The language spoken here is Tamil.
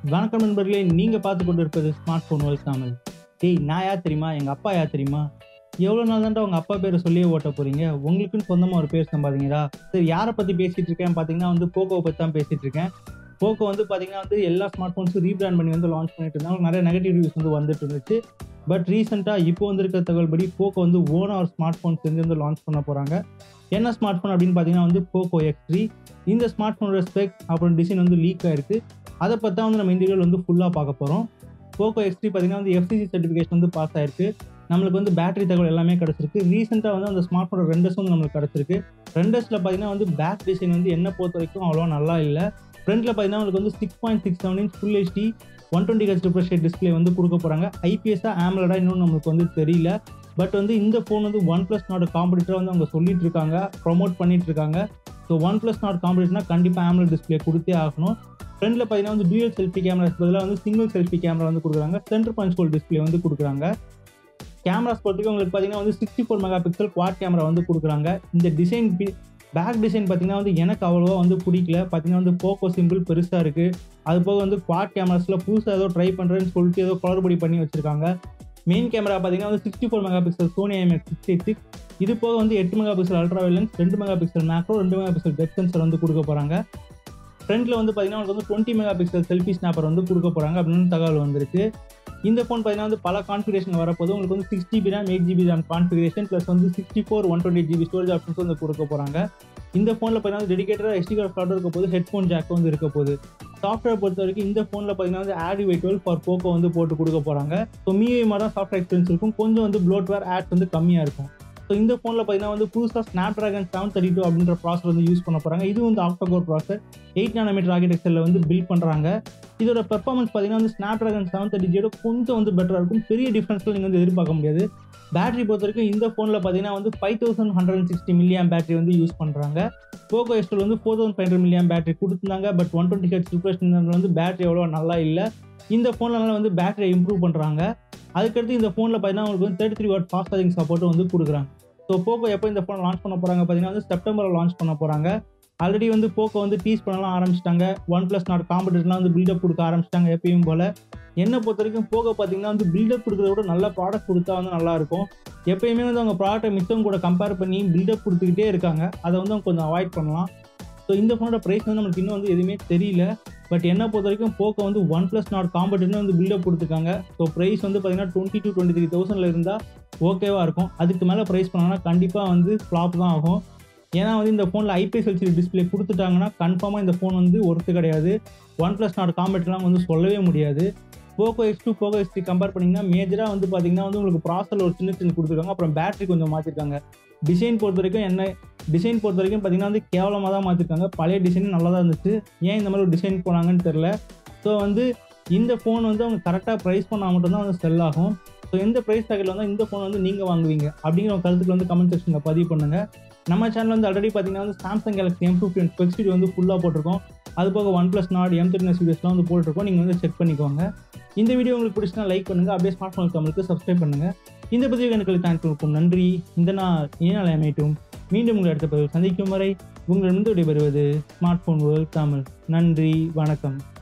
வணக்கம் நண்பர்களே நீங்க பார்த்து கொண்டு இருப்பது ஸ்மார்ட் போன் வேர்ல்ட் தமிழ் டேய் நான் யார் தெரியுமா எங்க அப்பா யார் தெரியுமா எவ்வளோ நாள் தான்டா உங்க அப்பா பேரை சொல்லியே ஓட்ட போறீங்க உங்களுக்குன்னு சொந்தமா ஒரு பேர் சம்பாதிங்கடா சரி யாரை பத்தி பேசிட்டு இருக்கேன் பாத்தீங்கன்னா வந்து போக்கோவை பத்தி தான் பேசிட்டு இருக்கேன் போக்கோ வந்து பாத்தீங்கன்னா வந்து எல்லா ஸ்மார்ட் ஃபோன்ஸும் ரீபிராண்ட் பண்ணி வந்து லான்ச் பண்ணிட்டு இருந்தாங்க நிறைய நெகட்டிவ் ரிவ்யூஸ் வந்து வந்துட்டு இருந்துச்சு பட் ரீசெண்டாக இப்போ வந்திருக்க தகவல் படி போக்கோ வந்து ஓனா ஒரு ஸ்மார்ட் ஃபோன் செஞ்சு வந்து லான்ச் பண்ண போகிறாங்க என்ன ஸ்மார்ட் ஃபோன் அப்படின்னு பார்த்தீங்கன்னா வந்து போக்கோ எக்ஸ் த்ரீ இந்த ஸ்மார்ட் ஃபோனோட ஸ்பெக் அப்புறம் டிசைன் வந்து லீக் ஆயிருக்கு அதை பற்றி தான் வந்து நம்ம இந்த வீடியோவில் வந்து ஃபுல்லாக பார்க்க போகிறோம் போக்கோ எக்ஸ் த்ரீ பார்த்தீங்கன்னா வந்து எஃப்சிசி சர்டிஃபிகேஷன் வந்து பாஸ் ஆயிருக்கு நம்மளுக்கு வந்து பேட்டரி தகவல் எல்லாமே கிடச்சிருக்கு ரீசெண்டாக வந்து அந்த ஸ்மார்ட் ஃபோனோட ரெண்டர்ஸ் வந்து நம்மளுக்கு கிடச்சிருக்கு ரெண்டர்ஸில் பார்த்தீங்கன்னா வந்து பேக் டிசைன் வந்து என்ன பொறுத்த வரைக்கும் அவ்வளோ நல்லா இல்லை ஃப்ரண்ட்டில் பார்த்தீங்கன்னா உங்களுக்கு வந்து six point six seven inch full HD one twenty H refresh display வந்து கொடுக்க போகிறாங்க ஐபிஎஸ்ஸாக ஆம்லடா இன்னும் நம்மளுக்கு வந்து தெரியல பட் வந்து இந்த ஃபோன் வந்து ஒன் ப்ளஸ் நாட் காம்படிட்டராக வந்து அவங்க சொல்லிட்டு இருக்காங்க ப்ரொமோட் பண்ணிட்டு இருக்காங்க ஸோ ஒன் ப்ளஸ் நாட் காம்படிட்டர்னா கண்டிப்பாக ஆம்லட் டிஸ்பிளே கொடுத்தே ஆகணும் ஃப்ரண்ட்டில் பார்த்தீங்கன்னா வந்து டூயல் செல்ஃபி கேமராஸ் பதிலாக வந்து சிங்கிள் செல்ஃபி கேமரா வந்து கொடுக்குறாங்க சென்டர் பாயிண்ட் ஸ்கோல் டிஸ்பிளே வந்து கொடுக்குறாங்க கேமராஸ் பொறுத்தவரைக்கும் உங்களுக்கு பார்த்தீங்கன்னா வந்து sixty four mega pixel quad camera வந்து கொடுக்குறாங்க இந்த டிசைன் பேக் டிசைன் பார்த்தீங்கன்னா வந்து எனக்கு அவ்வளோவா வந்து பிடிக்கல பார்த்தீங்கன்னா வந்து போக்கோ சிம்பிள் பெருசாக இருக்குது அது போக வந்து குவாட் கேமராஸில் புதுசாக ஏதோ ட்ரை பண்ணுறேன்னு சொல்லிட்டு ஏதோ குளறுபடி பண்ணி வச்சிருக்காங்க மெயின் கேமரா பார்த்தீங்கன்னா வந்து sixty four mega pixel Sony IMX six eight six இது போக வந்து எட்டு மெகா பிக்சல் அல்ட்ரா வைலன்ஸ் ரெண்டு மெகா பிக்சல் மேக்ரோ ரெண்டு மெகா பிக்சல் டெப் சென்சர் வந்து கொடுக்க போகிறாங்க ஃப்ரண்ட்டில் வந்து பார்த்தீங்கன்னா உங்களுக்கு வந்து twenty mega pixel selfie snapper வந்து கொடுக்க போகிறாங்க அப்படின்னு தகவல் வந்திருக்கு இந்த ஃபோன் பார்த்தீங்கன்னா வந்து பல கான்ஃபிகரேஷன் வரப்போது உங்களுக்கு வந்து six GB RAM eight GB RAM configuration plus வந்து sixty four one twenty GB storage options வந்து கொடுக்க போகிறாங்க இந்த ஃபோனில் பார்த்தீங்கன்னா டெடிகேட்டடாக எஸ்டி கார்டு ஸ்லாட் இருக்க போது ஹெட்ஃபோன் ஜாக் வந்து இருக்க போகுது சாஃப்ட்வேர் பொறுத்த வரைக்கும் இந்த ஃபோனில் பார்த்தீங்கன்னா வந்து ஆடி வை டுவெல் ஃபார் போக்கோ வந்து போட்டு கொடுக்க போகிறாங்க ஸோ மீஐ மாதிரி தான் சாஃப்ட்வேர் எக்ஸ்பீரியன்ஸ் இருக்கும் கொஞ்சம் வந்து ப்ளோட்வேர் ஆட்ஸ் வந்து கம்மியாக இருக்கும் ஸோ இந்த ஃபோனில் பார்த்தீங்கன்னா வந்து புதுசாக Snapdragon seven thirty two அப்படின்ற ப்ராசர் வந்து யூஸ் பண்ண போகிறாங்க இது வந்து ஆக்டோகோர் ப்ராசர் எயிட் நானோமீட்டர் ஆர்கிடெக்சரில் வந்து பில்ட் பண்ணுறாங்க இதோட பெர்ஃபார்மன்ஸ் பார்த்தீங்கன்னா வந்து Snapdragon seven thirty zero கொஞ்சம் வந்து பெட்டராக இருக்கும் பெரிய டிஃப்ரென்ஸில் நீங்கள் வந்து எதிர்பார்க்க முடியாது பேட்டரி பொறுத்த வரைக்கும் இந்த ஃபோனில் பார்த்தீங்கன்னா வந்து five thousand hundred and sixty milliamp battery வந்து யூஸ் பண்ணுறாங்க போகோ எஸ்டோல் வந்து four thousand five hundred milliamp battery கொடுத்துருந்தாங்க but one twenty H refresh வந்து பேட்டரி அவ்வளோ நல்லா இல்லை இந்த ஃபோனில் வந்து பேட்டரியை இம்ப்ரூவ் பண்ணுறாங்க அதுக்கடுத்து இந்த ஃபோனில் பார்த்தீங்கன்னா உங்களுக்கு வந்து thirty three watt fast charging சப்போர்ட்டும் வந்து கொடுக்குறாங்க ஸோ போக்கோ எப்போ இந்த ஃபோன் லான்ச் பண்ண போகிறாங்க பார்த்தீங்கன்னா வந்து செப்டம்பரில் லான்ச் பண்ண போகிறாங்க ஆல்ரெடி வந்து போக்கோ வந்து டீஸ் பண்ணலாம் ஆரம்பிச்சிட்டாங்க ஒன் ப்ளஸ் நாட் காம்படிட்டர்லாம் வந்து பில்டப் கொடுக்க ஆரம்பிச்சிட்டாங்க எப்பயும் போல் என்னை பொறுத்த வரைக்கும் போக பார்த்தீங்கன்னா வந்து பில்டப் கொடுக்குறத விட நல்ல ப்ராடக்ட் கொடுத்தா வந்து நல்லாயிருக்கும் எப்பயுமே வந்து அவங்க ப்ராடக்ட்டை மித்தவங்க கூட கம்பேர் பண்ணி பில்டப் கொடுத்துக்கிட்டே இருக்காங்க அதை வந்து அவங்க கொஞ்சம் அவாய்ட் பண்ணலாம் ஸோ இந்த ஃபோனோட ப்ரைஸ் வந்து நமக்கு இன்னும் வந்து எதுவுமே தெரியல பட் என்ன பொறுத்த வரைக்கும் போக்கோ வந்து ஒன் ப்ளஸ் நாட் காம்படிட்டர்னு வந்து பில்டப் கொடுத்துருக்காங்க ஸோ ப்ரைஸ் வந்து பார்த்தீங்கன்னா டுவெண்ட்டி டூ டுவெண்ட்டி த்ரீ தௌசண்டில் இருந்தால் ஓகேவாக இருக்கும் அதுக்கு மேலே ப்ரைஸ் பண்ணாங்கன்னா கண்டிப்பாக வந்து ஃப்ளாப் தான் ஆகும் ஏன்னா வந்து இந்த ஃபோனில் ஐபிஎஸ் எல்சிடி டிஸ்பிளே கொடுத்துட்டாங்கன்னா கன்ஃபார்மாக இந்த ஃபோன் வந்து ஒர்த்து கிடையாது ஒன் ப்ளஸ் நாட் காம்பெட்லாம் வந்து சொல்லவே முடியாது Poco X two Poco X three compare பண்ணிங்கன்னா மேஜராக வந்து பார்த்தீங்கன்னா வந்து உங்களுக்கு ப்ராசரில் ஒரு சின்ன சின்ன கொடுத்துருக்காங்க அப்புறம் பேட்டரி கொஞ்சம் மாற்றிருக்காங்க டிசைன் பொறுத்த வரைக்கும் என்ன டிசைன் பொறுத்த வரைக்கும் பார்த்தீங்கன்னா வந்து கேவலமாக தான் மாற்றிருக்காங்க பழைய டிசைன் நல்லா தான் இருந்துச்சு ஏன் இந்த மாதிரி ஒரு டிசைன் போனாங்கன்னு தெரில ஸோ வந்து இந்த ஃபோன் வந்து அவங்க கரெக்டாக ப்ரைஸ் பண்ணால் மட்டும்தான் வந்து செல் ஆகும் ஸோ எந்த ப்ரைஸ் தகவல் வந்தால் இந்த ஃபோன் வந்து நீங்கள் வாங்குவீங்க அப்படிங்கிற ஒரு கருத்துக்கள் வந்து கமெண்ட் செக்ஷனில் பதிவு பண்ணுங்கள் நம்ம சேனல் வந்து ஆல்ரெடி பார்த்தீங்கன்னா வந்து Samsung Galaxy M fifteen specs video வந்து ஃபுல்லாக போட்டிருக்கோம் அது போக One Plus Nord M thirteen வீடியோஸ்லாம் வந்து போட்டிருக்கோம் நீங்கள் வந்து செக் பண்ணிக்கோங்க இந்த வீடியோ உங்களுக்கு பிடிச்சினா லைக் பண்ணுங்கள் அப்படியே ஸ்மார்ட் ஃபோன் தமிழுக்கு சப்ஸ்கிரைப் பண்ணுங்கள் இந்த பதிவு எனக்கு தேங்க்ஸ் நன்றி இந்த நாள் இனிய நாள் அமையட்டும் மீண்டும் உங்களை அடுத்த பதிவு சந்திக்கும் வரை உங்களிடம் விடைபெறுவது ஸ்மார்ட் ஃபோன் வேர்ல்ட் தமிழ் நன்றி வணக்கம்